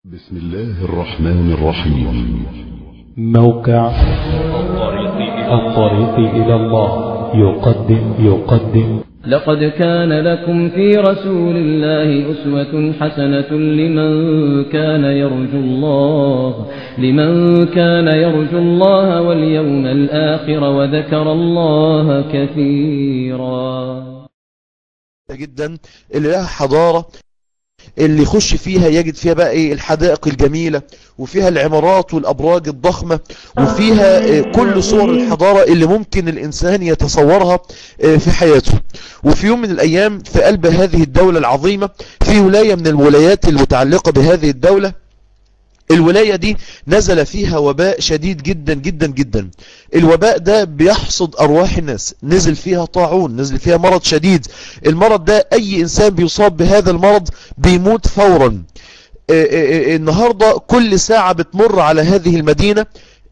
بسم الله الرحمن الرحيم موقع الطريق إلى الله يقدم يقدم لقد كان لكم في رسول الله أسوة حسنة لمن كان يرجو الله لمن كان يرجو الله واليوم الآخر وذكر الله كثيرا جدا اللي لها حضارة اللي يخش فيها يجد فيها بقى ايه الحدائق الجميلة وفيها العمارات والابراج الضخمة وفيها إيه كل صور الحضارة اللي ممكن الانسان يتصورها إيه في حياته وفي يوم من الايام في قلب هذه الدولة العظيمة في ولاية من الولايات المتعلقة بهذه الدولة الولاية دي نزل فيها وباء شديد جدا جدا جدا الوباء ده بيحصد أرواح الناس نزل فيها طاعون نزل فيها مرض شديد المرض ده أي إنسان بيصاب بهذا المرض بيموت فورا النهاردة كل ساعة بتمر على هذه المدينة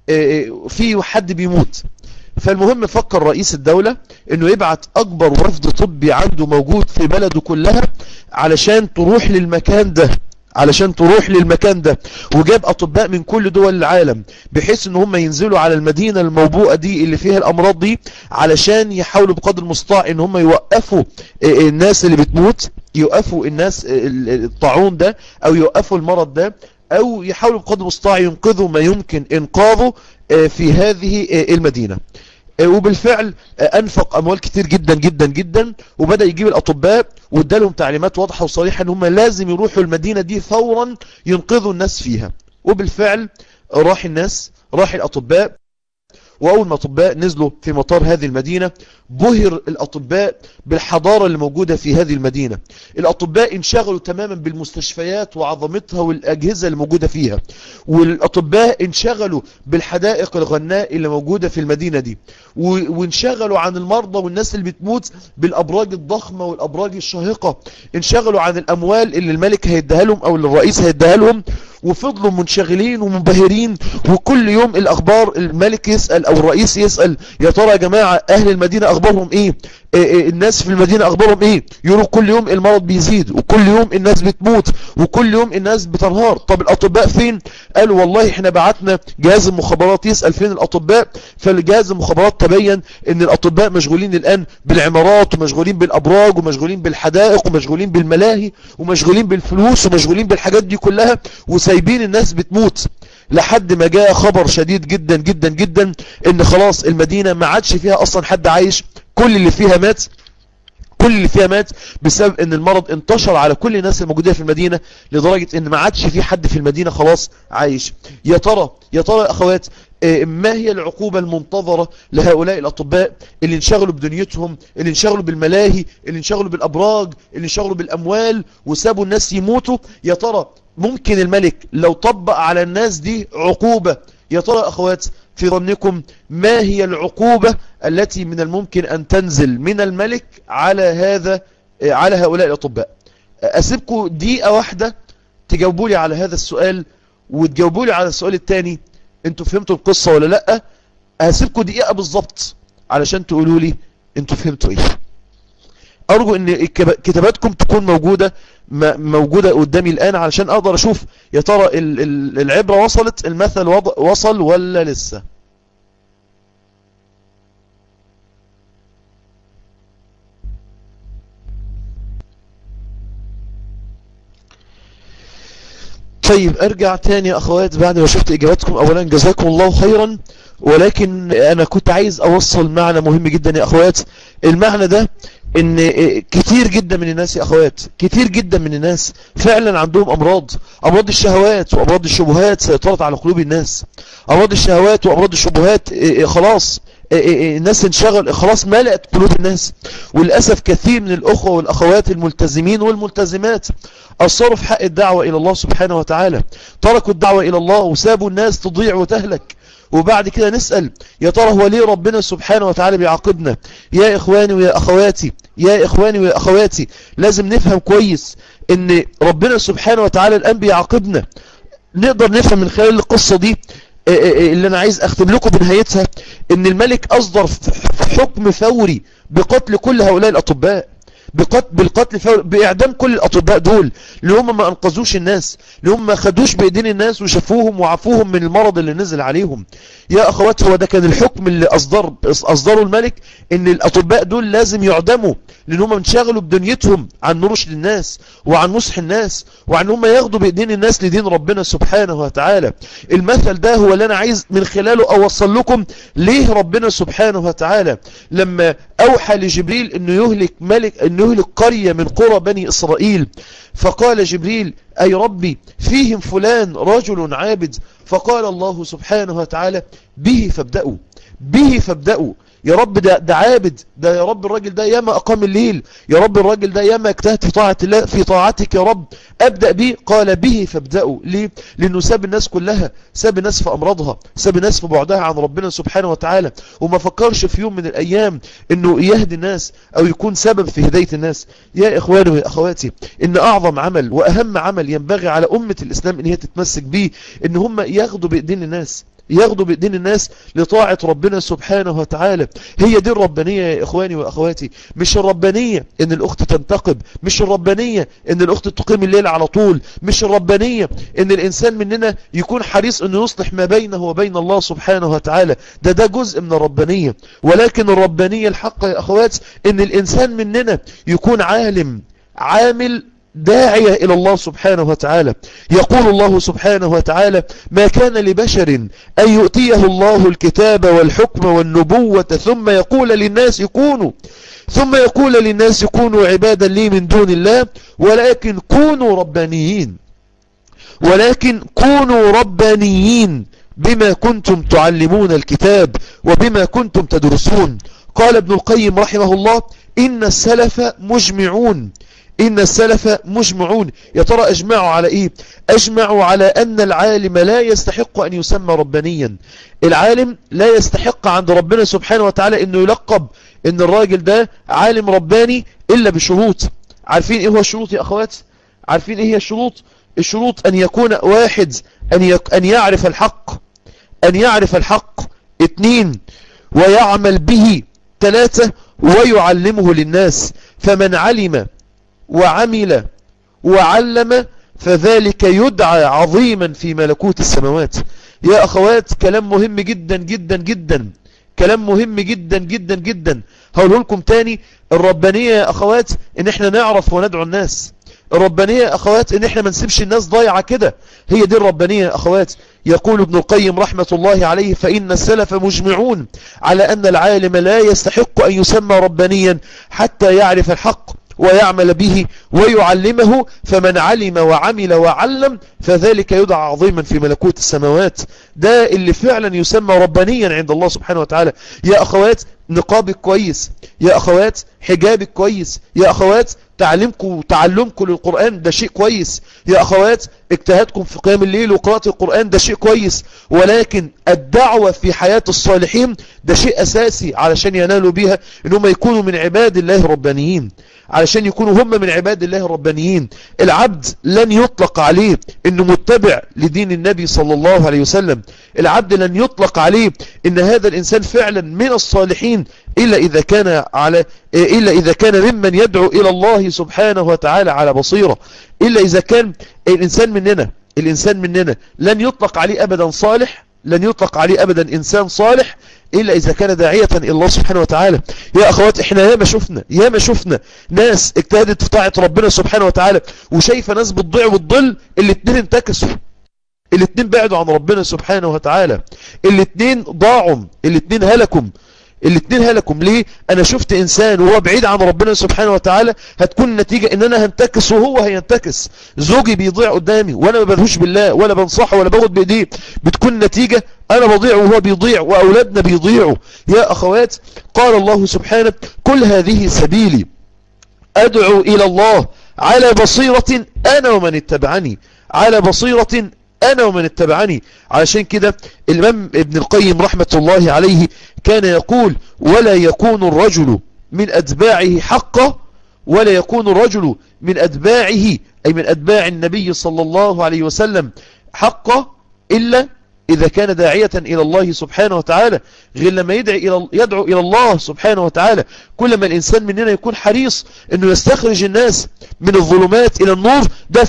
في حد بيموت فالمهم فكر رئيس الدولة انه يبعت اكبر وفد طبي عنده موجود في بلده كلها علشان تروح للمكان ده علشان تروح للمكان ده وجاب اطباء من كل دول العالم بحيث ان هم ينزلوا على المدينة الموبوءة دي اللي فيها الامراض دي علشان يحاولوا بقدر المستطاع ان هم يوقفوا الناس اللي بتموت يوقفوا الناس الطاعون ده او يوقفوا المرض ده او يحاولوا بقدر المستطاع ينقذوا ما يمكن انقاذه في هذه المدينة وبالفعل انفق اموال كتير جدا جدا جدا وبدأ يجيب الاطباء وادالهم تعليمات واضحة وصريحة ان هم لازم يروحوا المدينة دي فورا ينقذوا الناس فيها وبالفعل راح الناس راح الاطباء واول ما الاطباء نزلوا في مطار هذه المدينة بهر الاطباء بالحضارة اللي موجودة في هذه المدينة الاطباء انشغلوا تماما بالمستشفيات وعظمتها والاجهزة اللي موجودة فيها والاطباء انشغلوا بالحدائق الغناء اللي موجودة في المدينة دي وانشغلوا عن المرضى والناس اللي بتموت بالابراج الضخمة والابراج الشاهقة انشغلوا عن الاموال اللي الملك هيديها لهم او اللي الرئيس هيديها لهم وفضلوا منشغلين ومنبهرين وكل يوم الاخبار الملك يسأل او الرئيس يسأل يا ترى يا جماعة اهل المدينة اخبارهم ايه, إيه, إيه الناس في المدينة اخبارهم ايه يقولوا كل يوم المرض بيزيد وكل يوم الناس بتموت وكل يوم الناس بتنهار طب الاطباء فين قالوا والله احنا بعتنا جهاز المخابرات يسأل فين الاطباء فالجهاز المخابرات تبين ان الاطباء مشغولين الان بالعمارات ومشغولين بالابراج ومشغولين بالحدائق ومشغولين بالملاهي ومشغولين بالفلوس ومشغولين بالحاجات دي كلها وسايبين الناس بتموت لحد ما جاء خبر شديد جدا جدا جدا ان خلاص المدينة ما عادش فيها اصلا حد عايش كل اللي فيها مات كل اللي فيها مات بسبب ان المرض انتشر على كل الناس الموجودة في المدينة لدرجة ان ما عادش في حد في المدينة خلاص عايش يا ترى يا ترى يا اخوات ما هي العقوبة المنتظرة لهؤلاء الأطباء اللي انشغلوا بدنيتهم اللي انشغلوا بالملاهي اللي انشغلوا بالأبراج اللي انشغلوا بالأموال وسابوا الناس يموتوا يا ترى ممكن الملك لو طبق على الناس دي عقوبة يا ترى أخوات في ظنكم ما هي العقوبة التي من الممكن أن تنزل من الملك على هذا على هؤلاء الأطباء أسيبكم دقيقة واحدة تجاوبوا لي على هذا السؤال وتجاوبوا لي على السؤال الثاني انتوا فهمتوا القصة ولا لا هسيبكم دقيقة بالظبط علشان تقولوا لي انتوا فهمتوا ايه ارجو ان كتاباتكم تكون موجودة موجودة قدامي الان علشان اقدر اشوف يا ترى العبرة وصلت المثل وصل ولا لسه طيب ارجع تاني يا اخوات بعد ما شفت اجاباتكم اولا جزاكم الله خيرا ولكن انا كنت عايز اوصل معنى مهم جدا يا اخوات المعنى ده ان كتير جدا من الناس يا اخوات كتير جدا من الناس فعلا عندهم امراض امراض الشهوات وامراض الشبهات سيطرت على قلوب الناس امراض الشهوات وامراض الشبهات خلاص الناس انشغل خلاص ملأت قلوب الناس وللأسف كثير من الأخوة والأخوات الملتزمين والملتزمات أصروا في حق الدعوة إلى الله سبحانه وتعالى تركوا الدعوة إلى الله وسابوا الناس تضيع وتهلك وبعد كده نسأل يا ترى هو ليه ربنا سبحانه وتعالى بيعاقبنا يا إخواني ويا أخواتي يا إخواني ويا أخواتي لازم نفهم كويس ان ربنا سبحانه وتعالى الآن بيعاقبنا نقدر نفهم من خلال القصة دي اللي انا عايز اختم لكم بنهايتها ان الملك اصدر حكم فوري بقتل كل هؤلاء الاطباء بقتل بالقتل فوري بإعدام كل الأطباء دول اللي هم ما أنقذوش الناس اللي هم ما خدوش بإيدين الناس وشافوهم وعفوهم من المرض اللي نزل عليهم يا أخوات هو ده كان الحكم اللي أصدر أصدره الملك إن الأطباء دول لازم يعدموا لأن هم انشغلوا بدنيتهم عن نرش للناس وعن نصح الناس وعن هم ياخدوا بإيدين الناس لدين ربنا سبحانه وتعالى المثل ده هو اللي أنا عايز من خلاله أوصل لكم ليه ربنا سبحانه وتعالى لما أوحى لجبريل أنه يهلك ملك أنه يهلك قرية من قرى بني إسرائيل فقال جبريل أي ربي فيهم فلان رجل عابد فقال الله سبحانه وتعالى به فابدأوا به فابدأوا يا رب ده, ده عابد ده يا رب الراجل ده ياما أقام الليل يا رب الراجل ده ياما اجتهد في طاعة الله في طاعتك يا رب أبدأ به قال به فابدأوا ليه لأنه ساب الناس كلها ساب الناس في أمراضها ساب الناس في بعدها عن ربنا سبحانه وتعالى وما فكرش في يوم من الأيام أنه يهدي الناس أو يكون سبب في هداية الناس يا إخواني ويا أخواتي إن أعظم عمل وأهم عمل ينبغي على أمة الإسلام إن هي تتمسك به إن هم ياخدوا بإيدين الناس ياخدوا بإيدين الناس لطاعة ربنا سبحانه وتعالى هي دي الربانية يا إخواني وأخواتي مش الربانية إن الأخت تنتقب مش الربانية إن الأخت تقيم الليل على طول مش الربانية إن الإنسان مننا يكون حريص أنه يصلح ما بينه وبين الله سبحانه وتعالى ده ده جزء من الربانية ولكن الربانية الحق يا أخوات إن الإنسان مننا يكون عالم عامل داعية إلى الله سبحانه وتعالى يقول الله سبحانه وتعالى ما كان لبشر أن يؤتيه الله الكتاب والحكم والنبوة ثم يقول للناس يكونوا ثم يقول للناس كونوا عبادا لي من دون الله ولكن كونوا ربانيين ولكن كونوا ربانيين بما كنتم تعلمون الكتاب وبما كنتم تدرسون قال ابن القيم رحمه الله إن السلف مجمعون إن السلف مجمعون يا ترى أجمعوا على إيه أجمعوا على أن العالم لا يستحق أن يسمى ربانيا العالم لا يستحق عند ربنا سبحانه وتعالى أنه يلقب أن الراجل ده عالم رباني إلا بشروط عارفين إيه هو الشروط يا أخوات عارفين إيه هي الشروط الشروط أن يكون واحد أن, يك أن يعرف الحق أن يعرف الحق اثنين ويعمل به ثلاثة ويعلمه للناس فمن علم وعمل وعلم فذلك يدعى عظيما في ملكوت السماوات يا أخوات كلام مهم جدا جدا جدا كلام مهم جدا جدا جدا هقوله لكم تاني الربانية يا أخوات إن احنا نعرف وندعو الناس الربانية يا أخوات إن احنا ما نسيبش الناس ضايعة كده هي دي الربانية يا أخوات يقول ابن القيم رحمة الله عليه فإن السلف مجمعون على أن العالم لا يستحق أن يسمى ربانيا حتى يعرف الحق ويعمل به ويعلمه فمن علم وعمل وعلم فذلك يدعى عظيما في ملكوت السماوات ده اللي فعلا يسمى ربانيا عند الله سبحانه وتعالى يا أخوات نقابك كويس يا أخوات حجابك كويس يا أخوات تعلمكم وتعلمكم للقرآن ده شيء كويس يا أخوات اجتهادكم في قيام الليل وقراءة القرآن ده شيء كويس ولكن الدعوة في حياة الصالحين ده شيء أساسي علشان ينالوا بها انهم يكونوا من عباد الله الربانيين علشان يكونوا هم من عباد الله الربانيين العبد لن يطلق عليه انه متبع لدين النبي صلى الله عليه وسلم العبد لن يطلق عليه ان هذا الانسان فعلا من الصالحين إلا إذا كان على إلا إذا كان ممن يدعو إلى الله سبحانه وتعالى على بصيرة إلا إذا كان الإنسان مننا الإنسان مننا لن يطلق عليه أبدا صالح لن يطلق عليه أبدا إنسان صالح إلا إذا كان داعية إلى الله سبحانه وتعالى يا أخوات إحنا ياما شفنا ياما شفنا ناس اجتهدت في طاعة ربنا سبحانه وتعالى وشايفة ناس بتضيع وتضل الاتنين انتكسوا الاتنين بعدوا عن ربنا سبحانه وتعالى الاتنين ضاعوا الاتنين هلكوا الاثنين هلكم ليه انا شفت انسان وهو بعيد عن ربنا سبحانه وتعالى هتكون النتيجة ان انا هنتكس وهو هينتكس زوجي بيضيع قدامي وانا ما بدهوش بالله ولا بنصحه ولا باخد بايديه بتكون النتيجة انا بضيع وهو بيضيع واولادنا بيضيعوا يا اخوات قال الله سبحانه كل هذه سبيلي ادعو الى الله على بصيرة انا ومن اتبعني على بصيرة أنا ومن اتبعني علشان كده الإمام ابن القيم رحمة الله عليه كان يقول ولا يكون الرجل من أتباعه حقا ولا يكون الرجل من أتباعه أي من أتباع النبي صلى الله عليه وسلم حقا إلا إذا كان داعية إلى الله سبحانه وتعالى غير لما يدعي إلى يدعو إلى الله سبحانه وتعالى كل ما الإنسان مننا يكون حريص أنه يستخرج الناس من الظلمات إلى النور ده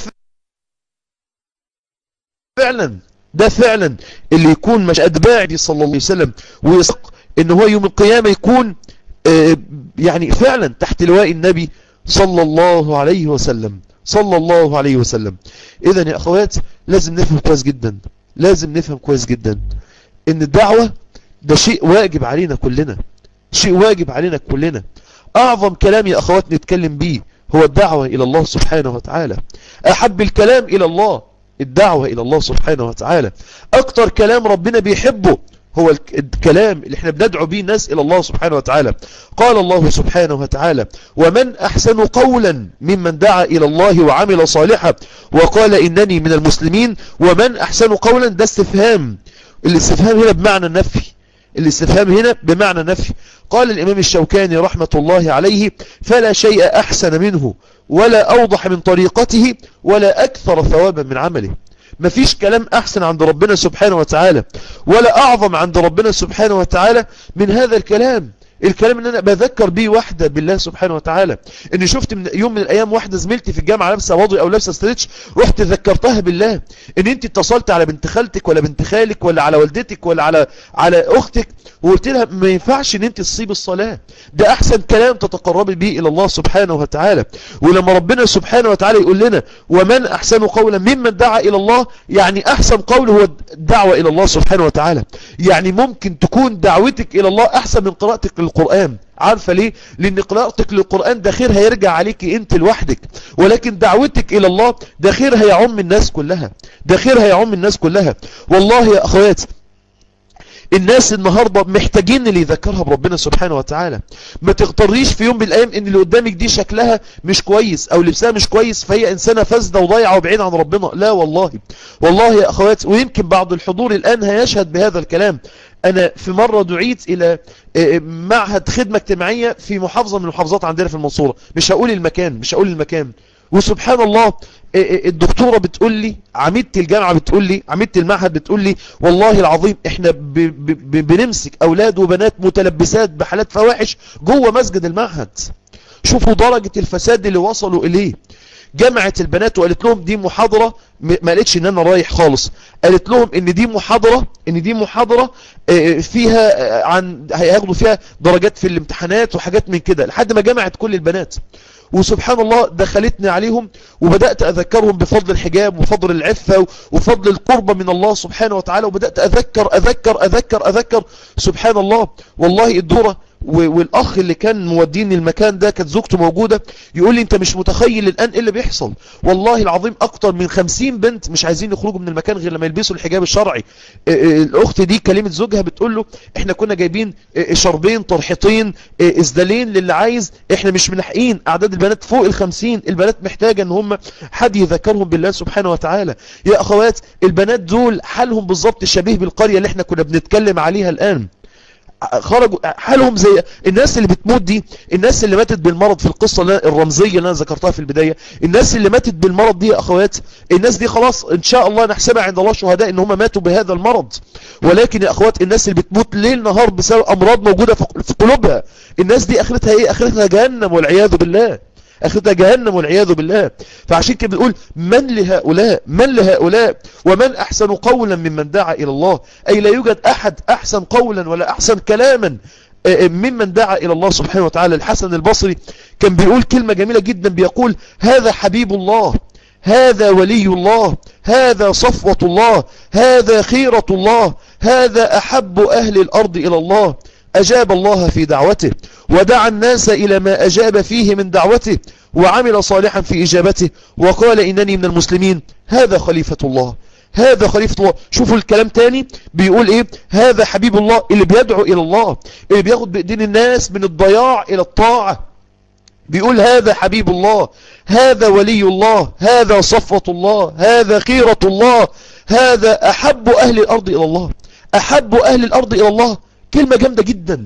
فعلا ده فعلا اللي يكون مش أتباع دي صلى الله عليه وسلم ويسق ان هو يوم القيامة يكون يعني فعلا تحت لواء النبي صلى الله عليه وسلم صلى الله عليه وسلم اذا يا اخوات لازم نفهم كويس جدا لازم نفهم كويس جدا ان الدعوة ده شيء واجب علينا كلنا شيء واجب علينا كلنا اعظم كلام يا اخوات نتكلم بيه هو الدعوة الى الله سبحانه وتعالى احب الكلام الى الله الدعوة الى الله سبحانه وتعالى اكتر كلام ربنا بيحبه هو الكلام اللي احنا بندعو به الناس الى الله سبحانه وتعالى قال الله سبحانه وتعالى ومن احسن قولا ممن دعا الى الله وعمل صالحا وقال انني من المسلمين ومن احسن قولا ده استفهام الاستفهام هنا بمعنى النفي الاستفهام هنا بمعنى نفي قال الامام الشوكاني رحمة الله عليه فلا شيء احسن منه ولا اوضح من طريقته ولا اكثر ثوابا من عمله مفيش كلام احسن عند ربنا سبحانه وتعالى ولا اعظم عند ربنا سبحانه وتعالى من هذا الكلام الكلام ان انا بذكر بيه واحدة بالله سبحانه وتعالى اني شفت من يوم من الايام واحدة زميلتي في الجامعة لابسه وضعي او لابسه ستريتش رحت ذكرتها بالله ان انت اتصلت على بنت خالتك ولا بنت خالك ولا على والدتك ولا على على اختك وقلت لها ما ينفعش ان انت تصيب الصلاة ده احسن كلام تتقربي به الى الله سبحانه وتعالى ولما ربنا سبحانه وتعالى يقول لنا ومن احسن قولا ممن دعا الى الله يعني احسن قول هو الدعوة الى الله سبحانه وتعالى يعني ممكن تكون دعوتك الى الله احسن من قراءتك للقرآن عارفة ليه لان قراءتك للقرآن ده خير هيرجع عليك انت لوحدك ولكن دعوتك الى الله ده خير هيعم الناس كلها ده خير هيعم الناس كلها والله يا اخوات الناس النهاردة محتاجين اللي يذكرها بربنا سبحانه وتعالى ما تغتريش في يوم من الايام ان اللي قدامك دي شكلها مش كويس او لبسها مش كويس فهي انسانة فاسدة وضايعة وبعيد عن ربنا لا والله والله يا اخوات ويمكن بعض الحضور الان هيشهد بهذا الكلام انا في مرة دعيت الى معهد خدمة اجتماعية في محافظة من المحافظات عندنا في المنصورة مش هقول المكان مش هقول المكان وسبحان الله الدكتورة بتقول لي عميدة الجامعة بتقول لي عميدة المعهد بتقول لي والله العظيم احنا ب ب بنمسك اولاد وبنات متلبسات بحالات فواحش جوه مسجد المعهد شوفوا درجة الفساد اللي وصلوا اليه جمعت البنات وقالت لهم دي محاضرة ما قالتش ان انا رايح خالص قالت لهم ان دي محاضرة ان دي محاضرة فيها عن هياخدوا فيها درجات في الامتحانات وحاجات من كده لحد ما جمعت كل البنات وسبحان الله دخلتني عليهم وبدأت أذكرهم بفضل الحجاب وفضل العفة وفضل القربة من الله سبحانه وتعالى وبدأت أذكر أذكر أذكر أذكر سبحان الله والله الدورة والأخ اللي كان موديني المكان ده كانت زوجته موجودة يقول لي أنت مش متخيل الآن إيه اللي بيحصل والله العظيم أكتر من خمسين بنت مش عايزين يخرجوا من المكان غير لما يلبسوا الحجاب الشرعي الأخت دي كلمة زوجها بتقول له إحنا كنا جايبين شربين طرحتين إزدالين للي عايز إحنا مش ملاحقين أعداد البنات فوق الخمسين البنات محتاجة أن هم حد يذكرهم بالله سبحانه وتعالى يا أخوات البنات دول حالهم بالظبط شبيه بالقرية اللي إحنا كنا بنتكلم عليها الآن خرجوا حالهم زي الناس اللي بتموت دي الناس اللي ماتت بالمرض في القصة الرمزية اللي أنا ذكرتها في البداية الناس اللي ماتت بالمرض دي يا أخوات الناس دي خلاص إن شاء الله نحسبها عند الله شهداء إن هم ماتوا بهذا المرض ولكن يا أخوات الناس اللي بتموت ليل نهار بسبب أمراض موجودة في قلوبها الناس دي آخرتها إيه آخرتها جهنم والعياذ بالله أخذها جهنم والعياذ بالله فعشان كده بنقول من لهؤلاء من لهؤلاء ومن أحسن قولا ممن دعا إلى الله أي لا يوجد أحد أحسن قولا ولا أحسن كلاما ممن دعا إلى الله سبحانه وتعالى الحسن البصري كان بيقول كلمة جميلة جدا بيقول هذا حبيب الله هذا ولي الله هذا صفوة الله هذا خيرة الله هذا أحب أهل الأرض إلى الله أجاب الله في دعوته ودعا الناس إلى ما أجاب فيه من دعوته وعمل صالحا في إجابته وقال إنني من المسلمين هذا خليفة الله هذا خليفة الله شوفوا الكلام تاني بيقول ايه هذا حبيب الله اللي بيدعو الى الله اللي بياخد بإيدين الناس من الضياع الى الطاعة بيقول هذا حبيب الله هذا ولي الله هذا صفوة الله هذا خيرة الله هذا أحب أهل الأرض إلى الله أحب أهل الأرض إلى الله كلمة جامدة جدا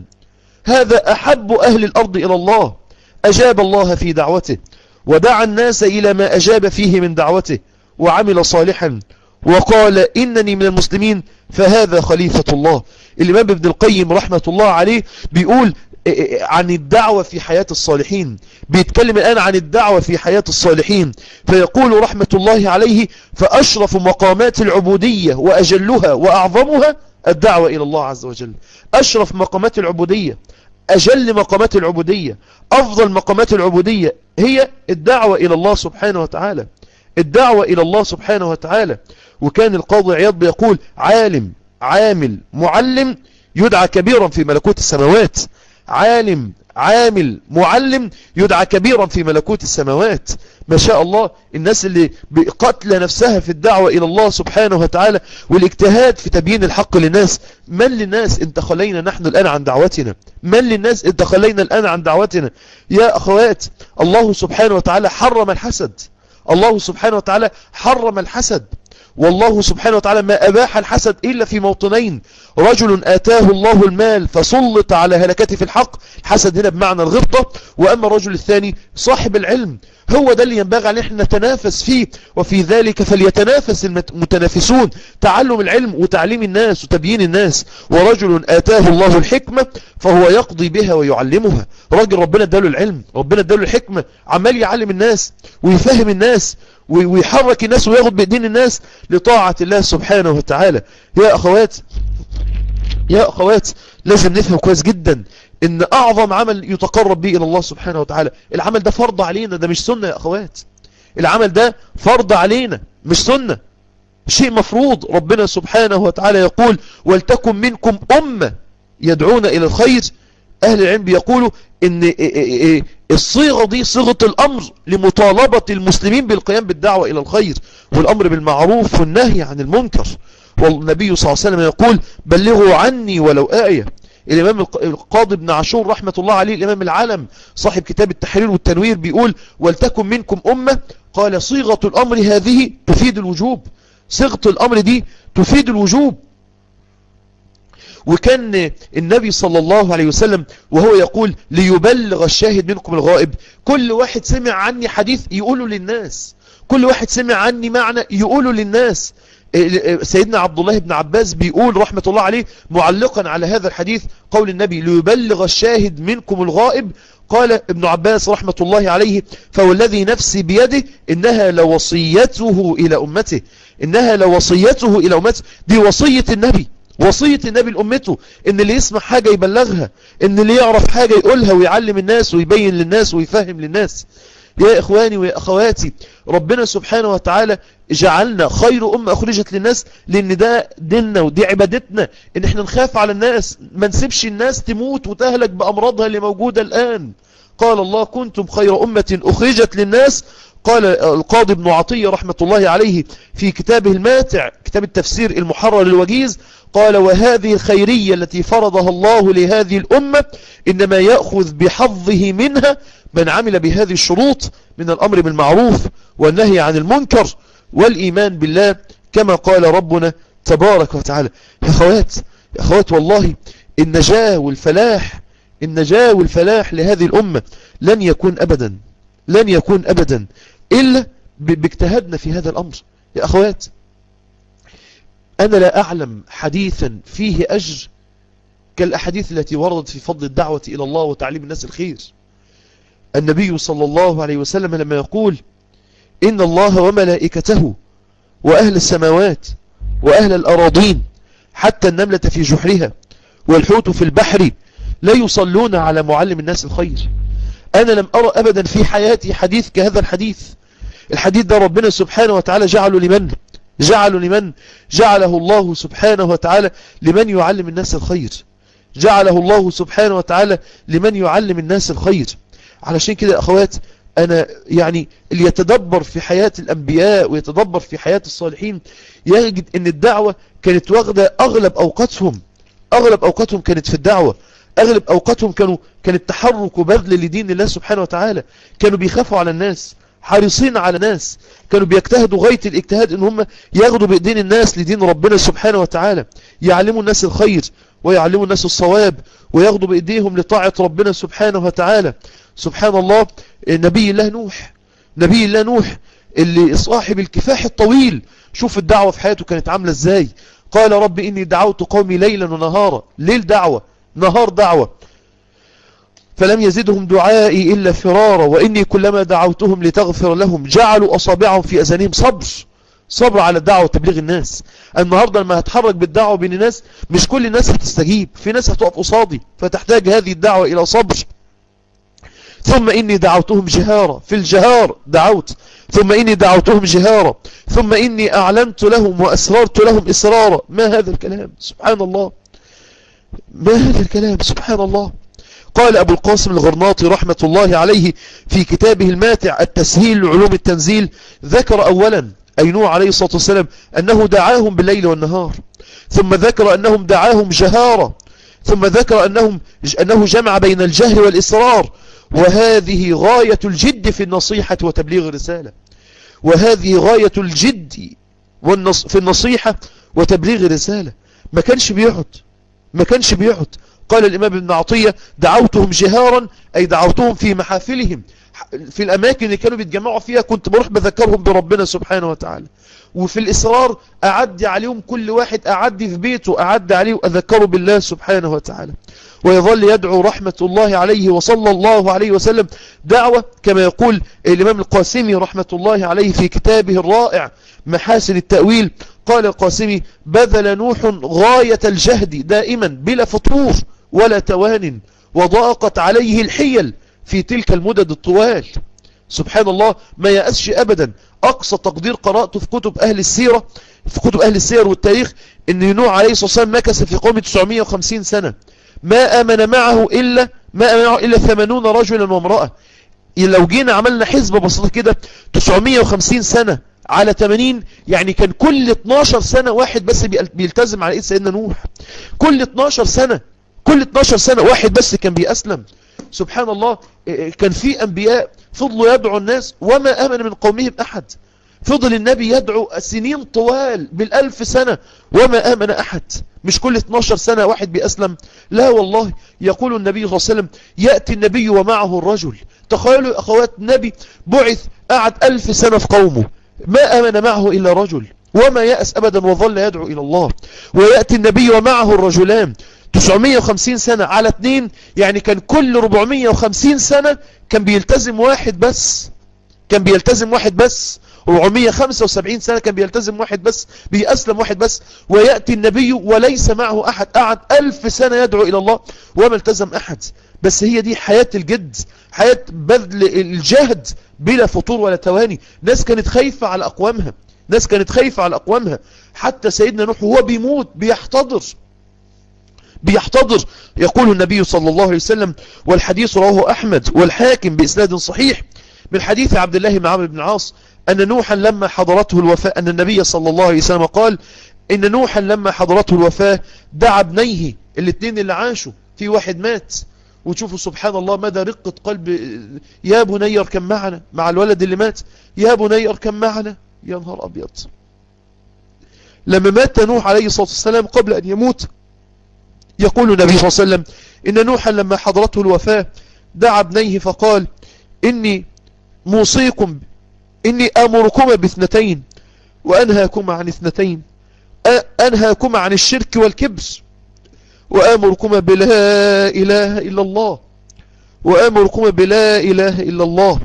هذا أحب أهل الأرض إلى الله أجاب الله في دعوته ودعا الناس إلى ما أجاب فيه من دعوته وعمل صالحا وقال إنني من المسلمين فهذا خليفة الله الإمام ابن القيم رحمة الله عليه بيقول عن الدعوة في حياة الصالحين بيتكلم الآن عن الدعوة في حياة الصالحين فيقول رحمة الله عليه فأشرف مقامات العبودية وأجلها وأعظمها الدعوة إلى الله عز وجل أشرف مقامات العبودية أجل مقامات العبودية أفضل مقامات العبودية هي الدعوة إلى الله سبحانه وتعالى الدعوة إلى الله سبحانه وتعالى وكان القاضي عياض بيقول عالم عامل معلم يدعى كبيرا في ملكوت السماوات عالم عامل معلم يدعى كبيرا في ملكوت السماوات ما شاء الله الناس اللي بقتل نفسها في الدعوة إلى الله سبحانه وتعالى والاجتهاد في تبيين الحق للناس من للناس انت خلينا نحن الآن عن دعوتنا من للناس انت خلينا الآن عن دعوتنا يا أخوات الله سبحانه وتعالى حرم الحسد الله سبحانه وتعالى حرم الحسد والله سبحانه وتعالى ما أباح الحسد إلا في موطنين رجل آتاه الله المال فسلط على هلكته في الحق الحسد هنا بمعنى الغبطة وأما الرجل الثاني صاحب العلم هو ده اللي ينبغي عليه احنا نتنافس فيه وفي ذلك فليتنافس المتنافسون تعلم العلم وتعليم الناس وتبيين الناس ورجل آتاه الله الحكمة فهو يقضي بها ويعلمها راجل ربنا اداله العلم ربنا اداله الحكمة عمال يعلم الناس ويفهم الناس ويحرك الناس وياخد بإيدين الناس لطاعة الله سبحانه وتعالى يا أخوات يا أخوات لازم نفهم كويس جدا ان اعظم عمل يتقرب به الى الله سبحانه وتعالى العمل ده فرض علينا ده مش سنة يا اخوات العمل ده فرض علينا مش سنة شيء مفروض ربنا سبحانه وتعالى يقول ولتكن منكم أمة يدعون إلى الخير أهل العلم بيقولوا ان الصيغة دي صيغة الأمر لمطالبة المسلمين بالقيام بالدعوة إلى الخير والأمر بالمعروف والنهي عن المنكر والنبي صلى الله عليه وسلم يقول بلغوا عني ولو آية الإمام القاضي ابن عاشور رحمة الله عليه الإمام العالم صاحب كتاب التحرير والتنوير بيقول ولتكن منكم أمة قال صيغة الأمر هذه تفيد الوجوب صيغة الأمر دي تفيد الوجوب وكان النبي صلى الله عليه وسلم وهو يقول ليبلغ الشاهد منكم الغائب كل واحد سمع عني حديث يقوله للناس كل واحد سمع عني معنى يقوله للناس سيدنا عبد الله بن عباس بيقول رحمة الله عليه معلقا على هذا الحديث قول النبي ليبلغ الشاهد منكم الغائب قال ابن عباس رحمة الله عليه فوالذي نفسي بيده إنها لوصيته إلى أمته إنها لوصيته إلى أمته دي وصية النبي وصية النبي لأمته إن اللي يسمع حاجة يبلغها إن اللي يعرف حاجة يقولها ويعلم الناس ويبين للناس ويفهم للناس يا إخواني ويا أخواتي ربنا سبحانه وتعالى جعلنا خير أمة أخرجت للناس لأن ده ديننا ودي عبادتنا إن احنا نخاف على الناس ما نسيبش الناس تموت وتهلك بأمراضها اللي موجودة الآن قال الله كنتم خير أمة أخرجت للناس قال القاضي ابن عطية رحمة الله عليه في كتابه الماتع كتاب التفسير المحرر الوجيز قال وهذه الخيرية التي فرضها الله لهذه الأمة إنما يأخذ بحظه منها من عمل بهذه الشروط من الأمر بالمعروف والنهي عن المنكر والإيمان بالله كما قال ربنا تبارك وتعالى يا أخوات يا أخوات والله النجاة والفلاح النجاة والفلاح لهذه الأمة لن يكون أبدا لن يكون أبدا إلا باجتهادنا في هذا الأمر يا أخوات أنا لا أعلم حديثا فيه أجر كالأحاديث التي وردت في فضل الدعوة إلى الله وتعليم الناس الخير النبي صلى الله عليه وسلم لما يقول إن الله وملائكته وأهل السماوات وأهل الأراضين حتى النملة في جحرها والحوت في البحر لا يصلون على معلم الناس الخير أنا لم أرى أبدا في حياتي حديث كهذا الحديث الحديث ده ربنا سبحانه وتعالى جعله لمن جعله لمن جعله الله سبحانه وتعالى لمن يعلم الناس الخير جعله الله سبحانه وتعالى لمن يعلم الناس الخير علشان كده أخوات أنا يعني اللي يتدبر في حياة الأنبياء ويتدبر في حياة الصالحين يجد أن الدعوة كانت واخدة أغلب أوقاتهم أغلب أوقاتهم كانت في الدعوة أغلب أوقاتهم كانوا كان التحرك وبذل لدين الله سبحانه وتعالى كانوا بيخافوا على الناس حريصين على ناس كانوا بيجتهدوا غاية الاجتهاد ان هم ياخدوا بإيدين الناس لدين ربنا سبحانه وتعالى يعلموا الناس الخير ويعلموا الناس الصواب وياخدوا بإيديهم لطاعة ربنا سبحانه وتعالى سبحان الله نبي الله نوح نبي الله نوح اللي صاحب الكفاح الطويل شوف الدعوة في حياته كانت عاملة ازاي قال رب إني دعوت قومي ليلا ونهارا ليل دعوة نهار دعوة فلم يزدهم دعائي إلا فرارا وإني كلما دعوتهم لتغفر لهم جعلوا أصابعهم في أذانهم صبر صبر على الدعوة وتبليغ الناس النهاردة لما هتحرك بالدعوة بين الناس مش كل الناس هتستجيب في ناس هتقف قصادي فتحتاج هذه الدعوة إلى صبر ثم إني دعوتهم جهارا في الجهار دعوت ثم إني دعوتهم جهارا ثم إني أعلنت لهم وأسررت لهم إسرارا ما هذا الكلام سبحان الله ما هذا الكلام سبحان الله قال أبو القاسم الغرناطي رحمة الله عليه في كتابه الماتع التسهيل لعلوم التنزيل ذكر أولا أي نوح عليه الصلاة والسلام أنه دعاهم بالليل والنهار ثم ذكر أنهم دعاهم جهارا ثم ذكر أنهم أنه جمع بين الجهل والإصرار وهذه غاية الجد في النصيحة وتبليغ الرسالة وهذه غاية الجد في النصيحة وتبليغ الرسالة ما كانش بيقعد ما كانش بيقعد قال الإمام ابن عطية دعوتهم جهارا أي دعوتهم في محافلهم في الأماكن اللي كانوا بيتجمعوا فيها كنت بروح بذكرهم بربنا سبحانه وتعالى وفي الإصرار أعدي عليهم كل واحد أعدي في بيته أعدي عليه وأذكره بالله سبحانه وتعالى ويظل يدعو رحمة الله عليه وصلى الله عليه وسلم دعوة كما يقول الإمام القاسمي رحمة الله عليه في كتابه الرائع محاسن التأويل قال القاسمي بذل نوح غاية الجهد دائما بلا فطور ولا توان وضاقت عليه الحيل في تلك المدد الطوال سبحان الله ما يأسش أبدا أقصى تقدير قرأته في كتب أهل السيرة في كتب أهل السير والتاريخ أن نوح عليه الصلاة والسلام مكث في قوم 950 سنة ما آمن معه إلا ما آمن معه إلا 80 رجلا وامرأة لو جينا عملنا حسبة بسيطة كده 950 سنة على 80 يعني كان كل 12 سنة واحد بس بيلتزم على إيد سيدنا نوح كل 12 سنة كل 12 سنة واحد بس كان بيأسلم سبحان الله كان في أنبياء فضلوا يدعو الناس وما آمن من قومهم أحد فضل النبي يدعو سنين طوال بالألف سنة وما آمن أحد مش كل 12 سنة واحد بيأسلم لا والله يقول النبي صلى الله عليه وسلم يأتي النبي ومعه الرجل تخيلوا أخوات النبي بعث قعد ألف سنة في قومه ما آمن معه إلا رجل وما يأس أبدا وظل يدعو إلى الله ويأتي النبي ومعه الرجلان 950 سنة على اثنين يعني كان كل 450 سنة كان بيلتزم واحد بس كان بيلتزم واحد بس 475 سنة كان بيلتزم واحد بس بيأسلم واحد بس ويأتي النبي وليس معه أحد قعد ألف سنة يدعو إلى الله وما التزم أحد بس هي دي حياة الجد حياة بذل الجهد بلا فطور ولا تواني ناس كانت خايفة على أقوامها ناس كانت خايفة على أقوامها حتى سيدنا نوح هو بيموت بيحتضر بيحتضر يقول النبي صلى الله عليه وسلم والحديث رواه أحمد والحاكم بإسناد صحيح من حديث عبد الله بن عمرو بن عاص أن نوحا لما حضرته الوفاة أن النبي صلى الله عليه وسلم قال إن نوحا لما حضرته الوفاة دعا ابنيه الاثنين اللي عاشوا في واحد مات وتشوفوا سبحان الله مدى رقة قلب يا بني اركب معنا مع الولد اللي مات يا بني اركب معنا يا نهار أبيض لما مات نوح عليه الصلاة والسلام قبل أن يموت يقول النبي صلى الله عليه وسلم إن نوحا لما حضرته الوفاة دعا ابنيه فقال إني موصيكم إني أمركما باثنتين وأنهاكما عن اثنتين أنهاكما عن الشرك والكبر وآمركما بلا إله إلا الله وآمركما بلا إله إلا الله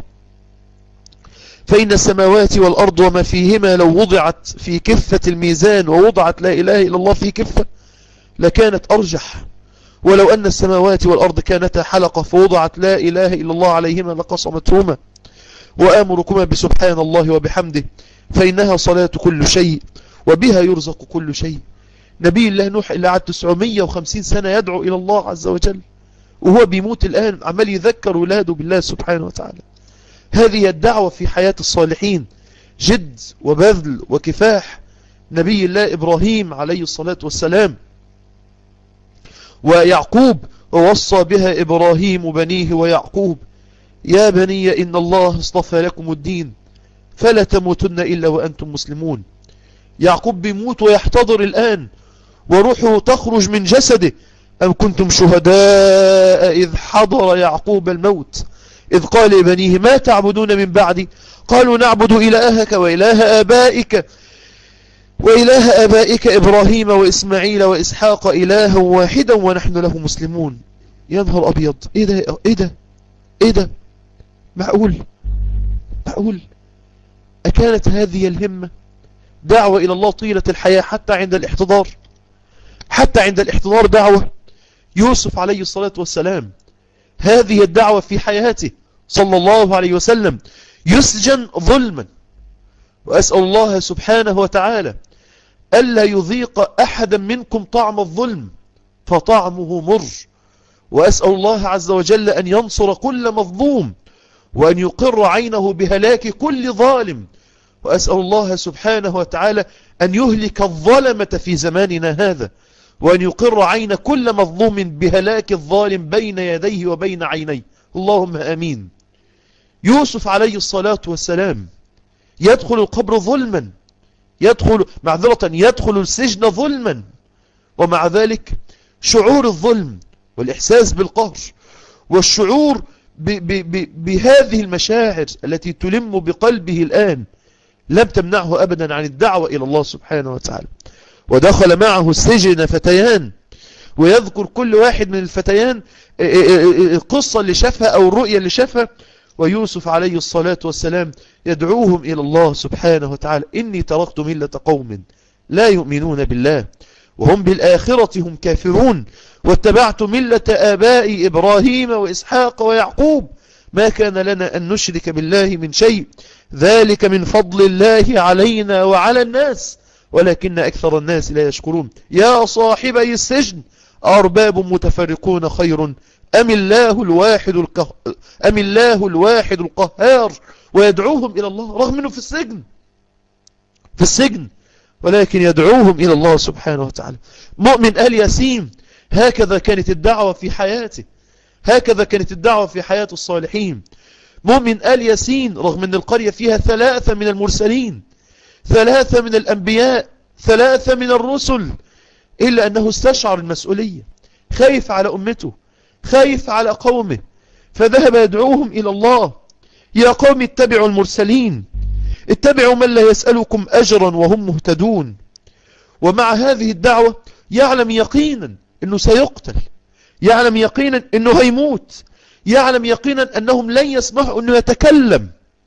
فإن السماوات والأرض وما فيهما لو وضعت في كفة الميزان ووضعت لا إله إلا الله في كفة لكانت أرجح ولو أن السماوات والأرض كانتا حلقة فوضعت لا إله إلا الله عليهما لقصمتهما وآمركما بسبحان الله وبحمده فإنها صلاة كل شيء وبها يرزق كل شيء نبي الله نوح اللي قعد 950 سنة يدعو إلى الله عز وجل وهو بيموت الآن عمال يذكر ولاده بالله سبحانه وتعالى هذه الدعوة في حياة الصالحين جد وبذل وكفاح نبي الله إبراهيم عليه الصلاة والسلام ويعقوب ووصى بها إبراهيم بنيه ويعقوب يا بني إن الله اصطفى لكم الدين فلا تموتن إلا وأنتم مسلمون يعقوب بيموت ويحتضر الآن وروحه تخرج من جسده أم كنتم شهداء إذ حضر يعقوب الموت إذ قال لبنيه ما تعبدون من بعدي قالوا نعبد إلهك وإله آبائك وإله آبائك إبراهيم وإسماعيل وإسحاق إلها واحدا ونحن له مسلمون يا نهار أبيض إيه ده إيه ده إيه ده معقول معقول أكانت هذه الهمة دعوة إلى الله طيلة الحياة حتى عند الاحتضار حتى عند الاحتضار دعوة يوسف عليه الصلاة والسلام هذه الدعوة في حياته صلى الله عليه وسلم يسجن ظلما وأسأل الله سبحانه وتعالى ألا يذيق أحدا منكم طعم الظلم فطعمه مر وأسأل الله عز وجل أن ينصر كل مظلوم وأن يقر عينه بهلاك كل ظالم وأسأل الله سبحانه وتعالى أن يهلك الظلمة في زماننا هذا وأن يقر عين كل مظلوم بهلاك الظالم بين يديه وبين عينيه اللهم آمين يوسف عليه الصلاة والسلام يدخل القبر ظلما يدخل معذرة يدخل السجن ظلما ومع ذلك شعور الظلم والإحساس بالقهر والشعور ب ب ب بهذه المشاعر التي تلم بقلبه الآن لم تمنعه أبدا عن الدعوة إلى الله سبحانه وتعالى ودخل معه السجن فتيان ويذكر كل واحد من الفتيان القصة اللي شافها أو الرؤية اللي شافها ويوسف عليه الصلاة والسلام يدعوهم إلى الله سبحانه وتعالى إني تركت ملة قوم لا يؤمنون بالله وهم بالآخرة هم كافرون واتبعت ملة آباء إبراهيم وإسحاق ويعقوب ما كان لنا أن نشرك بالله من شيء ذلك من فضل الله علينا وعلى الناس ولكن أكثر الناس لا يشكرون يا صاحبي السجن أرباب متفرقون خير أم الله الواحد القه... أم الله الواحد القهار ويدعوهم إلى الله رغم أنه في السجن في السجن ولكن يدعوهم إلى الله سبحانه وتعالى مؤمن آل ياسين هكذا كانت الدعوة في حياته هكذا كانت الدعوة في حياة الصالحين مؤمن آل ياسين رغم أن القرية فيها ثلاثة من المرسلين ثلاثة من الأنبياء ثلاثة من الرسل إلا أنه استشعر المسؤولية خايف على أمته خايف على قومه فذهب يدعوهم إلى الله يا قوم اتبعوا المرسلين اتبعوا من لا يسألكم أجرا وهم مهتدون ومع هذه الدعوة يعلم يقينا أنه سيقتل يعلم يقينا أنه هيموت يعلم يقينا أنهم لن يسمحوا أنه يتكلم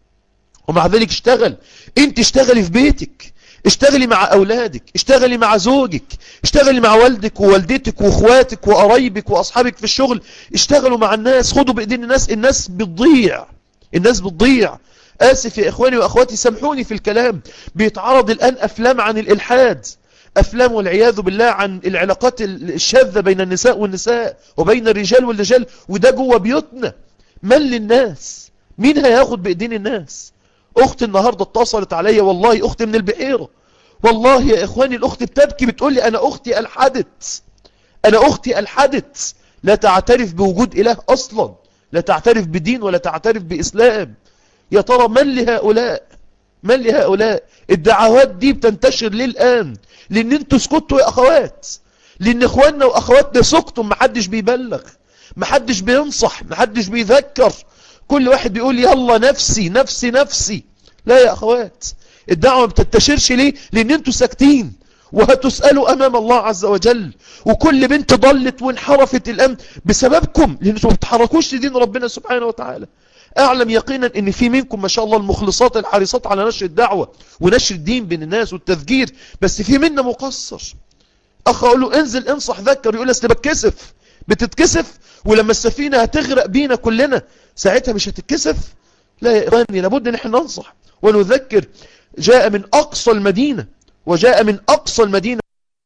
ومع ذلك اشتغل انت اشتغلي في بيتك اشتغلي مع أولادك اشتغلي مع زوجك اشتغلي مع والدك ووالدتك واخواتك وقرايبك وأصحابك في الشغل اشتغلوا مع الناس خدوا بإيدين الناس الناس بتضيع الناس بتضيع آسف يا إخواني وأخواتي سامحوني في الكلام بيتعرض الآن أفلام عن الإلحاد أفلام والعياذ بالله عن العلاقات الشاذة بين النساء والنساء وبين الرجال والرجال وده جوه بيوتنا من للناس مين هياخد بإيدين الناس أختي النهاردة اتصلت عليا والله أختي من البحيرة والله يا إخواني الأخت بتبكي بتقول لي أنا أختي ألحدت أنا أختي ألحدت لا تعترف بوجود إله أصلا لا تعترف بدين ولا تعترف بإسلام يا ترى من لهؤلاء من لهؤلاء الدعوات دي بتنتشر ليه الآن لأن انتوا سكتوا يا أخوات لأن إخواننا وأخواتنا سكتوا محدش بيبلغ محدش بينصح محدش بيذكر كل واحد بيقول يلا نفسي نفسي نفسي لا يا أخوات الدعوة ما بتنتشرش ليه لأن انتوا ساكتين وهتسألوا أمام الله عز وجل وكل بنت ضلت وانحرفت الآن بسببكم لأن انتوا ما بتحركوش لدين ربنا سبحانه وتعالى أعلم يقينا أن في منكم ما شاء الله المخلصات الحريصات على نشر الدعوة ونشر الدين بين الناس والتذكير بس في منا مقصر أخ أقول له انزل انصح ذكر يقول أصل بتكسف بتتكسف ولما السفينة هتغرق بينا كلنا ساعتها مش هتتكسف لا يا إخواني لابد ان احنا ننصح ونذكر جاء من أقصى المدينة وجاء من أقصى المدينة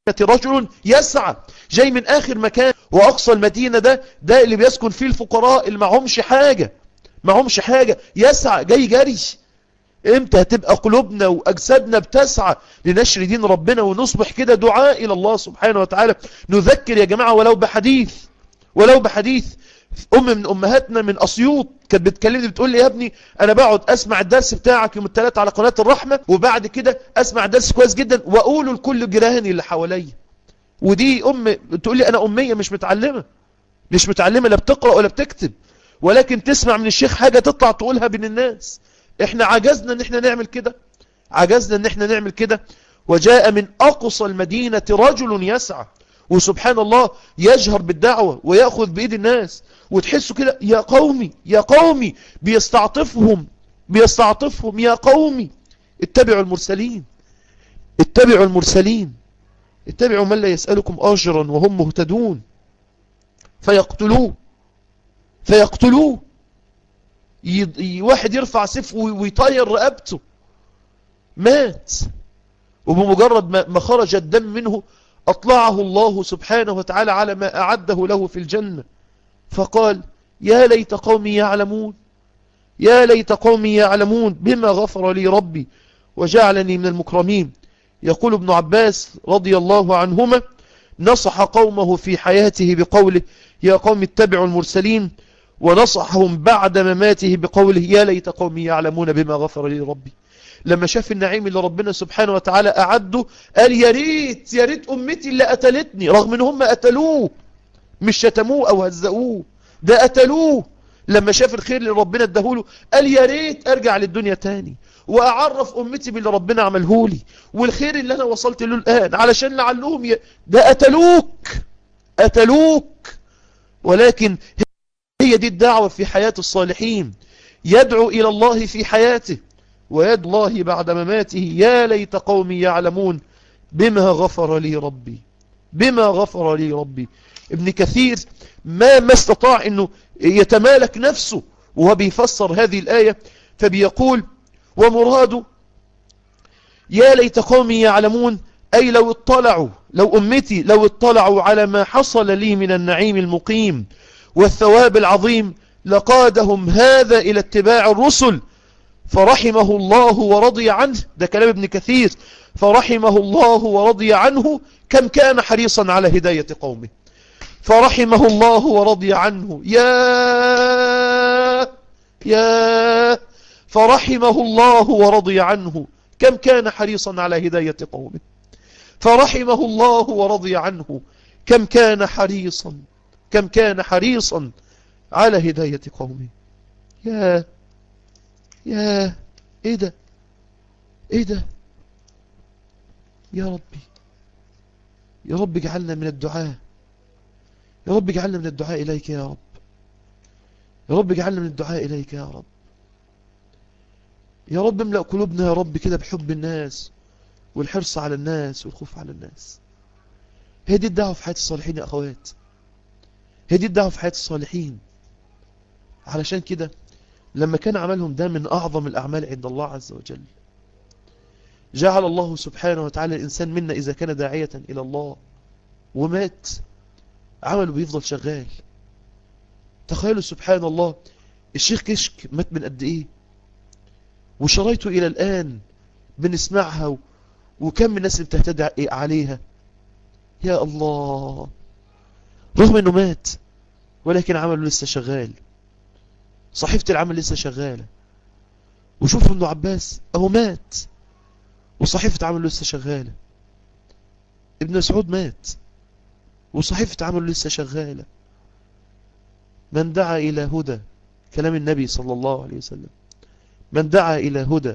رجل يسعى جاي من آخر مكان وأقصى المدينة ده ده اللي بيسكن فيه الفقراء اللي معهمش حاجة معهمش حاجة يسعى جاي جري امتى هتبقى قلوبنا واجسادنا بتسعى لنشر دين ربنا ونصبح كده دعاء الى الله سبحانه وتعالى نذكر يا جماعة ولو بحديث ولو بحديث ام من امهاتنا من اسيوط كانت بتكلمني بتقول لي يا ابني انا بقعد اسمع الدرس بتاعك يوم الثلاث على قناة الرحمة وبعد كده اسمع الدرس كويس جدا واقوله لكل جيراني اللي حواليا ودي ام بتقول لي انا امية مش متعلمة مش متعلمة لا بتقرأ ولا بتكتب ولكن تسمع من الشيخ حاجة تطلع تقولها بين الناس احنا عجزنا ان احنا نعمل كده عجزنا ان احنا نعمل كده وجاء من اقصى المدينة رجل يسعى وسبحان الله يجهر بالدعوة ويأخذ بإيد الناس وتحسوا كده يا قومي يا قومي بيستعطفهم بيستعطفهم يا قومي اتبعوا المرسلين اتبعوا المرسلين اتبعوا من لا يسألكم أجرا وهم مهتدون فيقتلوه فيقتلوه ي... واحد يرفع سيف ويطير رقبته مات وبمجرد ما خرج الدم منه أطلعه الله سبحانه وتعالى على ما أعده له في الجنة فقال يا ليت قومي يعلمون يا ليت قومي يعلمون بما غفر لي ربي وجعلني من المكرمين يقول ابن عباس رضي الله عنهما نصح قومه في حياته بقوله يا قوم اتبعوا المرسلين ونصحهم بعد مماته بقوله يا ليت قومي يعلمون بما غفر لي ربي لما شاف النعيم اللي ربنا سبحانه وتعالى أعده قال يا ريت يا ريت أمتي اللي قتلتني رغم ان هم قتلوه مش شتموه أو هزقوه ده قتلوه لما شاف الخير اللي ربنا اداهوله قال يا ريت ارجع للدنيا تاني واعرف امتي باللي ربنا عملهولي والخير اللي انا وصلت له الان علشان لعلهم ي... ده قتلوك قتلوك ولكن هي دي الدعوة في حياة الصالحين يدعو إلى الله في حياته ويد الله بعد مماته يا ليت قومي يعلمون بما غفر لي ربي بما غفر لي ربي ابن كثير ما ما استطاع انه يتمالك نفسه وهو بيفسر هذه الآية فبيقول ومراده يا ليت قومي يعلمون أي لو اطلعوا لو أمتي لو اطلعوا على ما حصل لي من النعيم المقيم والثواب العظيم لقادهم هذا إلى اتباع الرسل فرحمه الله ورضي عنه ده كلام ابن كثير فرحمه الله ورضي عنه كم كان حريصا على هداية قومه فرحمه الله ورضي عنه يا يا فرحمه الله ورضي عنه كم كان حريصا على هداية قومه فرحمه الله ورضي عنه كم كان حريصا كم كان حريصا على هداية قومه يا يا ايه ده ايه ده يا ربي يا رب اجعلنا من الدعاء يا رب اجعلنا من الدعاء إليك يا رب يا رب اجعلنا من الدعاء إليك يا رب يا رب املأ قلوبنا يا رب كده بحب الناس والحرص على الناس والخوف على الناس هي دي الدعوة في حياة الصالحين يا أخوات هي دي الدعوة في حياة الصالحين علشان كده لما كان عملهم ده من أعظم الأعمال عند الله عز وجل جعل الله سبحانه وتعالى الإنسان منا إذا كان داعية إلى الله ومات عمله بيفضل شغال تخيلوا سبحان الله الشيخ كشك مات من قد إيه وشرايته إلى الآن بنسمعها و... وكم من الناس اللي بتهتدى عليها يا الله رغم انه مات ولكن عمله لسه شغال صحيفة العمل لسه شغالة وشوفوا ابن عباس اهو مات وصحيفة عمله لسه شغالة ابن مسعود مات وصحيفة عمله لسه شغالة من دعا إلى هدى كلام النبي صلى الله عليه وسلم من دعا إلى هدى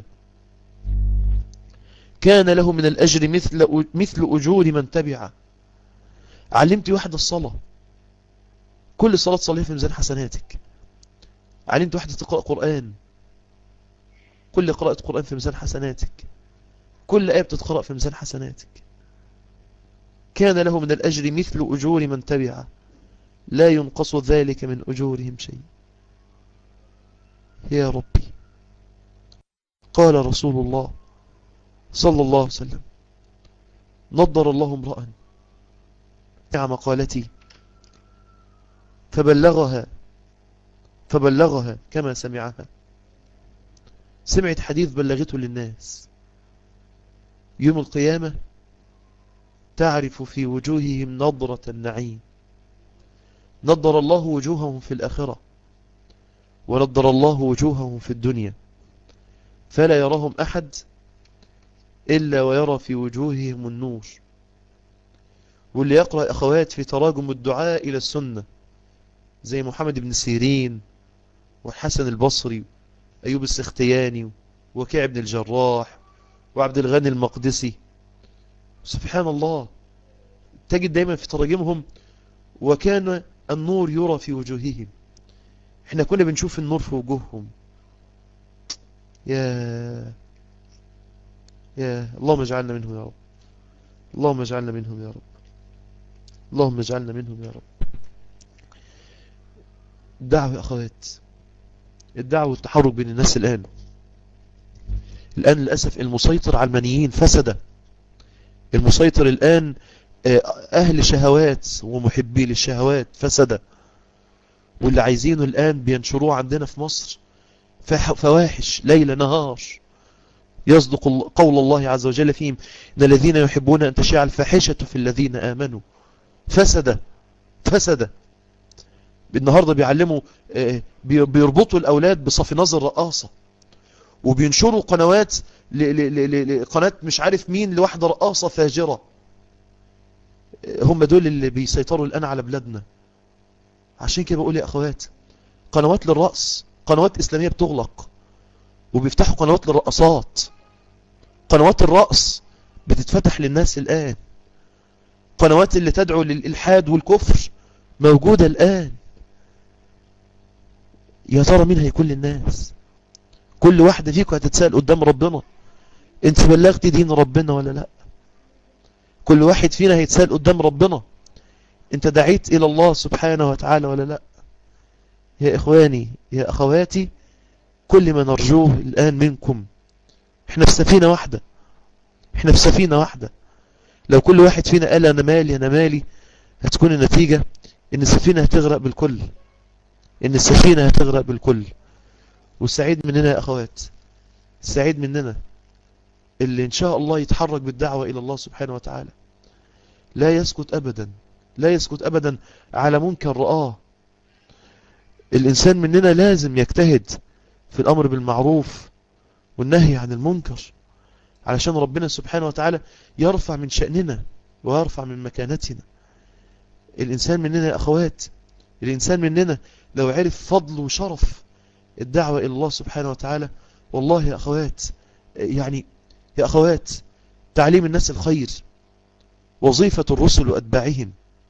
كان له من الأجر مثل مثل أجور من تبعه علمت واحدة الصلاة كل صلاة صليها في ميزان حسناتك علمت واحدة تقرأ قرآن كل قراءة قرآن في ميزان حسناتك كل آية بتتقرأ في ميزان حسناتك كان له من الأجر مثل أجور من تبعه لا ينقص ذلك من أجورهم شيء يا ربي قال رسول الله صلى الله عليه وسلم نضر الله امرأ مقالتي فبلغها فبلغها كما سمعها سمعت حديث بلغته للناس يوم القيامة تعرف في وجوههم نظرة النعيم نظر الله وجوههم في الآخرة ونظر الله وجوههم في الدنيا فلا يراهم أحد إلا ويرى في وجوههم النور واللي يقرأ أخوات في تراجم الدعاء إلى السنة زي محمد بن سيرين والحسن البصري أيوب السختياني وكيع بن الجراح وعبد الغني المقدسي سبحان الله تجد دايما في تراجمهم وكان النور يرى في وجوههم احنا كنا بنشوف النور في وجوههم يا يا اللهم اجعلنا منهم يا رب اللهم اجعلنا منهم يا رب اللهم اجعلنا منهم يا رب الدعوة يا أخوات الدعوة والتحرك بين الناس الآن الآن للأسف المسيطر على المنيين فسد المسيطر الآن أهل شهوات ومحبي للشهوات فسد واللي عايزينه الآن بينشروه عندنا في مصر فواحش ليل نهار يصدق قول الله عز وجل فيهم إن الذين يحبون أن تشاع الفاحشة في الذين آمنوا فسد فسد النهاردة بيعلموا بيربطوا الأولاد بصف نظر رقاصة وبينشروا قنوات قناة مش عارف مين لواحدة رقاصة فاجرة هم دول اللي بيسيطروا الآن على بلادنا عشان كده بقول يا أخوات قنوات للرأس قنوات إسلامية بتغلق وبيفتحوا قنوات للرقصات قنوات الرأس بتتفتح للناس الآن قنوات اللي تدعو للإلحاد والكفر موجودة الآن يا ترى مين هيكون للناس كل واحدة فيكم هتتسأل قدام ربنا انت بلغت دين ربنا ولا لا كل واحد فينا هيتسأل قدام ربنا انت دعيت الى الله سبحانه وتعالى ولا لا يا اخواني يا اخواتي كل ما نرجوه الان منكم احنا في سفينة واحدة احنا في سفينة واحدة لو كل واحد فينا قال انا مالي انا مالي هتكون النتيجة ان السفينة هتغرق بالكل ان السفينة هتغرق بالكل والسعيد مننا يا اخوات السعيد مننا اللي ان شاء الله يتحرك بالدعوة الى الله سبحانه وتعالى لا يسكت ابدا لا يسكت ابدا على منكر رآه الانسان مننا لازم يجتهد في الامر بالمعروف والنهي عن المنكر علشان ربنا سبحانه وتعالى يرفع من شأننا ويرفع من مكانتنا الإنسان مننا يا أخوات الإنسان مننا لو عرف فضل وشرف الدعوة إلى الله سبحانه وتعالى والله يا أخوات يعني يا أخوات تعليم الناس الخير وظيفة الرسل وأتباعهم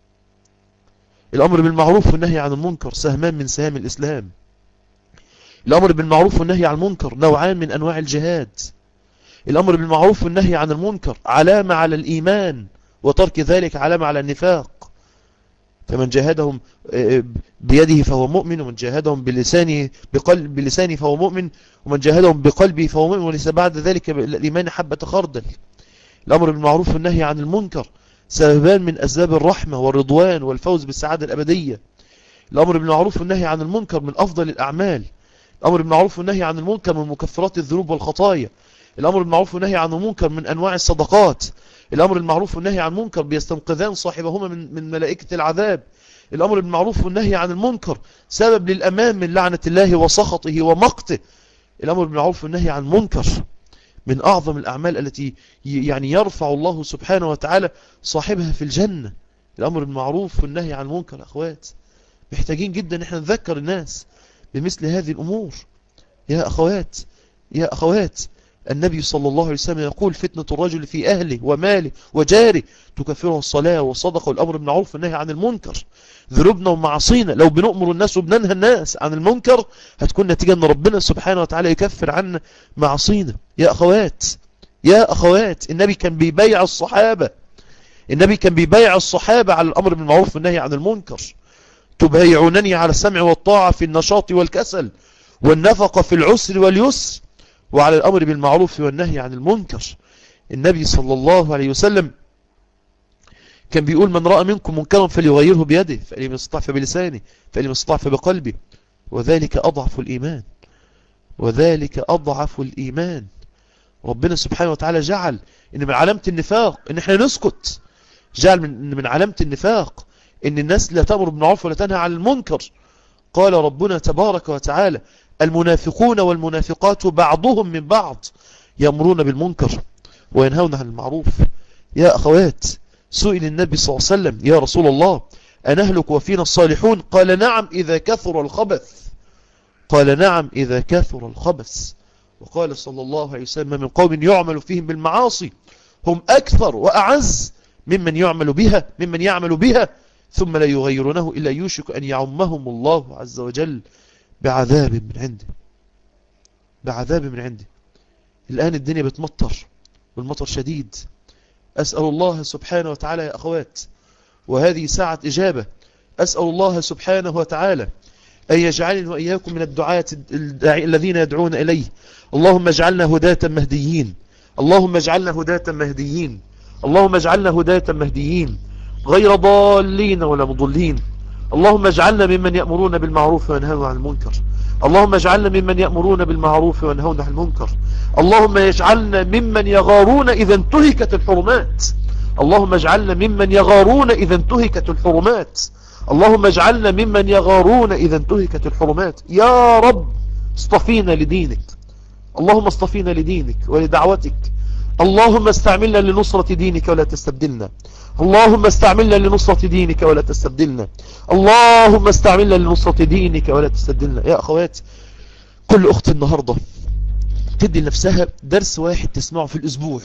الأمر بالمعروف والنهي عن المنكر سهمان من سهام الإسلام الأمر بالمعروف والنهي عن المنكر نوعان من أنواع الجهاد الأمر بالمعروف والنهي عن المنكر علامة على الإيمان وترك ذلك علامة على النفاق فمن جاهدهم بيده فهو مؤمن ومن جاهدهم بلسانه بقلب بلسانه فهو مؤمن ومن جاهدهم بقلبه فهو مؤمن وليس بعد ذلك الإيمان حبة خردل الأمر بالمعروف والنهي عن المنكر سببان من أسباب الرحمة والرضوان والفوز بالسعادة الأبدية الأمر بالمعروف والنهي عن المنكر من أفضل الأعمال الأمر بالمعروف والنهي عن المنكر من مكفرات الذنوب والخطايا الأمر بالمعروف والنهي عن المنكر من أنواع الصدقات الأمر بالمعروف والنهي عن المنكر بيستنقذان صاحبهما من, من ملائكة العذاب الأمر بالمعروف والنهي عن المنكر سبب للأمان من لعنة الله وسخطه ومقته الأمر بالمعروف والنهي عن المنكر من أعظم الأعمال التي يعني يرفع الله سبحانه وتعالى صاحبها في الجنة الأمر بالمعروف والنهي عن المنكر أخوات محتاجين جدا احنا نذكر الناس بمثل هذه الأمور يا أخوات يا أخوات النبي صلى الله عليه وسلم يقول فتنة الرجل في أهله وماله وجاره تكفره الصلاة والصدقة والأمر بالمعروف والنهي عن المنكر ذنوبنا ومعصينا لو بنؤمر الناس وبننهى الناس عن المنكر هتكون نتيجة أن ربنا سبحانه وتعالى يكفر عنا معصينا يا أخوات يا أخوات النبي كان بيبيع الصحابة النبي كان بيبيع الصحابة على الأمر بالمعروف والنهي عن المنكر تبايعونني على السمع والطاعة في النشاط والكسل والنفقة في العسر واليسر وعلى الأمر بالمعروف والنهي عن المنكر النبي صلى الله عليه وسلم كان بيقول من رأى منكم منكرا فليغيره بيده فإن لم يستطع فبلسانه فإن لم يستطع فبقلبه وذلك أضعف الإيمان وذلك أضعف الإيمان ربنا سبحانه وتعالى جعل إن من علامة النفاق إن إحنا نسكت جعل من, من علامة النفاق إن الناس لا تأمر بالمعروف ولا تنهى عن المنكر قال ربنا تبارك وتعالى المنافقون والمنافقات بعضهم من بعض يأمرون بالمنكر وينهون عن المعروف يا أخوات سئل النبي صلى الله عليه وسلم يا رسول الله أنهلك وفينا الصالحون قال نعم إذا كثر الخبث قال نعم إذا كثر الخبث وقال صلى الله عليه وسلم من قوم يعمل فيهم بالمعاصي هم أكثر وأعز ممن يعمل بها ممن يعمل بها ثم لا يغيرونه إلا يوشك أن يعمهم الله عز وجل بعذاب من عنده بعذاب من عنده الآن الدنيا بتمطر والمطر شديد أسأل الله سبحانه وتعالى يا أخوات وهذه ساعة إجابة أسأل الله سبحانه وتعالى أن يجعلني وإياكم من الدعاة الذين يدعون إليه اللهم اجعلنا هداة مهديين اللهم اجعلنا هداة مهديين اللهم اجعلنا هداة مهديين غير ضالين ولا مضلين اللهم اجعلنا ممن يأمرون بالمعروف وينهون عن المنكر اللهم اجعلنا ممن يأمرون بالمعروف وينهون عن المنكر اللهم اجعلنا ممن يغارون إذا انتهكت الحرمات اللهم اجعلنا ممن يغارون إذا انتهكت الحرمات اللهم اجعلنا ممن يغارون إذا انتهكت الحرمات يا رب اصطفينا لدينك اللهم اصطفينا لدينك ولدعوتك اللهم استعملنا لنصرة دينك ولا تستبدلنا اللهم استعملنا لنصرة دينك ولا تستبدلنا اللهم استعملنا لنصرة دينك ولا تستبدلنا يا أخوات كل أخت النهاردة تدي لنفسها درس واحد تسمعه في الأسبوع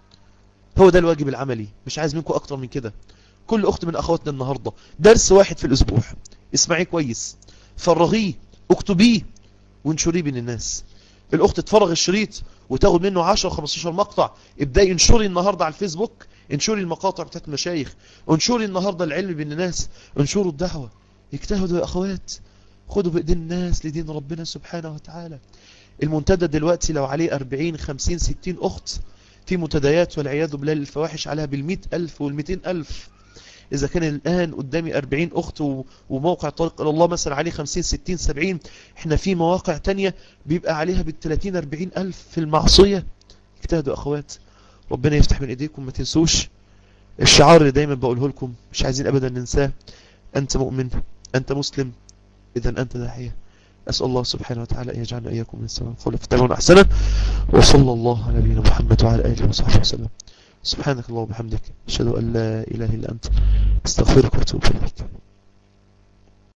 هو ده الواجب العملي مش عايز منكم أكتر من كده كل أخت من أخواتنا النهاردة درس واحد في الأسبوع اسمعيه كويس فرغيه اكتبيه وانشريه بين الناس الأخت تفرغ الشريط وتاخد منه 10 15 مقطع ابدأي انشري النهاردة على الفيسبوك انشري المقاطع بتاعت المشايخ انشري النهاردة العلم بين الناس انشروا الدعوة اجتهدوا يا أخوات خدوا بإيدين الناس لدين ربنا سبحانه وتعالى المنتدى دلوقتي لو عليه 40 50 60 أخت في منتديات والعياذ بالله الفواحش عليها بالمئة ألف والمئتين ألف إذا كان الآن قدامي 40 أخت وموقع طريق إلى الله مثلا عليه 50 60 70 إحنا في مواقع تانية بيبقى عليها بال 30 40 ألف في المعصية اجتهدوا أخوات ربنا يفتح من إيديكم ما تنسوش الشعار اللي دايما بقوله لكم مش عايزين أبدا ننساه أنت مؤمن أنت مسلم إذا أنت داعية أسأل الله سبحانه وتعالى أن يجعلنا إياكم من السلام قول فتبعون أحسنا وصلى الله على نبينا محمد وعلى آله وصحبه وسلم سبحانك الله وبحمدك أشهد أن لا إله إلا أنت استغفرك واتوب إليك